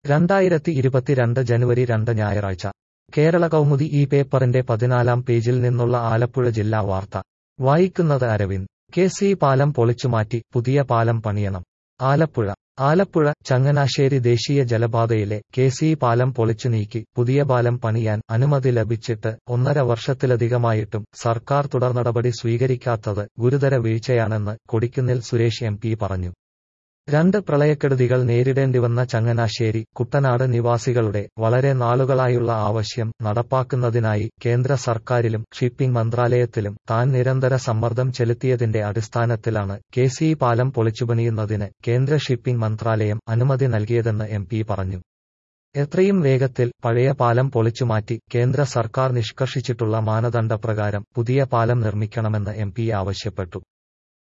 രണ്ടായിരത്തി ഇരുപത്തിരണ്ട് ജനുവരി രണ്ട് ഞായറാഴ്ച കേരള കൗമുദി ഈ പേപ്പറിന്റെ പതിനാലാം പേജിൽ നിന്നുള്ള ആലപ്പുഴ ജില്ലാ വാർത്ത വായിക്കുന്നത് അരവിന്ദ് കെ സി പാലം പൊളിച്ചുമാറ്റി പുതിയ പാലം പണിയണം ആലപ്പുഴ ആലപ്പുഴ ചങ്ങനാശ്ശേരി ദേശീയ ജലപാതയിലെ കെ സി പാലം പൊളിച്ചു നീക്കി പുതിയ പാലം പണിയാൻ അനുമതി ലഭിച്ചിട്ട് ഒന്നര വർഷത്തിലധികമായിട്ടും സർക്കാർ തുടർനടപടി സ്വീകരിക്കാത്തത് ഗുരുതര വീഴ്ചയാണെന്ന് കൊടിക്കുന്നിൽ സുരേഷ് എം പി പറഞ്ഞു രണ്ട് പ്രളയക്കെടുതികൾ നേരിടേണ്ടിവന്ന ചങ്ങനാശ്ശേരി കുട്ടനാട് നിവാസികളുടെ വളരെ നാളുകളായുള്ള ആവശ്യം നടപ്പാക്കുന്നതിനായി കേന്ദ്ര സർക്കാരിലും ഷിപ്പിംഗ് മന്ത്രാലയത്തിലും താൻ നിരന്തര സമ്മർദ്ദം ചെലുത്തിയതിന്റെ അടിസ്ഥാനത്തിലാണ് കെ സി പാലം പൊളിച്ചുപണിയുന്നതിന് കേന്ദ്ര ഷിപ്പിംഗ് മന്ത്രാലയം അനുമതി നൽകിയതെന്ന് എം പി പറഞ്ഞു എത്രയും വേഗത്തിൽ പഴയ പാലം പൊളിച്ചുമാറ്റി കേന്ദ്ര സർക്കാർ നിഷ്കർഷിച്ചിട്ടുള്ള മാനദണ്ഡപ്രകാരം പുതിയ പാലം നിർമ്മിക്കണമെന്ന് എം പി ആവശ്യപ്പെട്ടു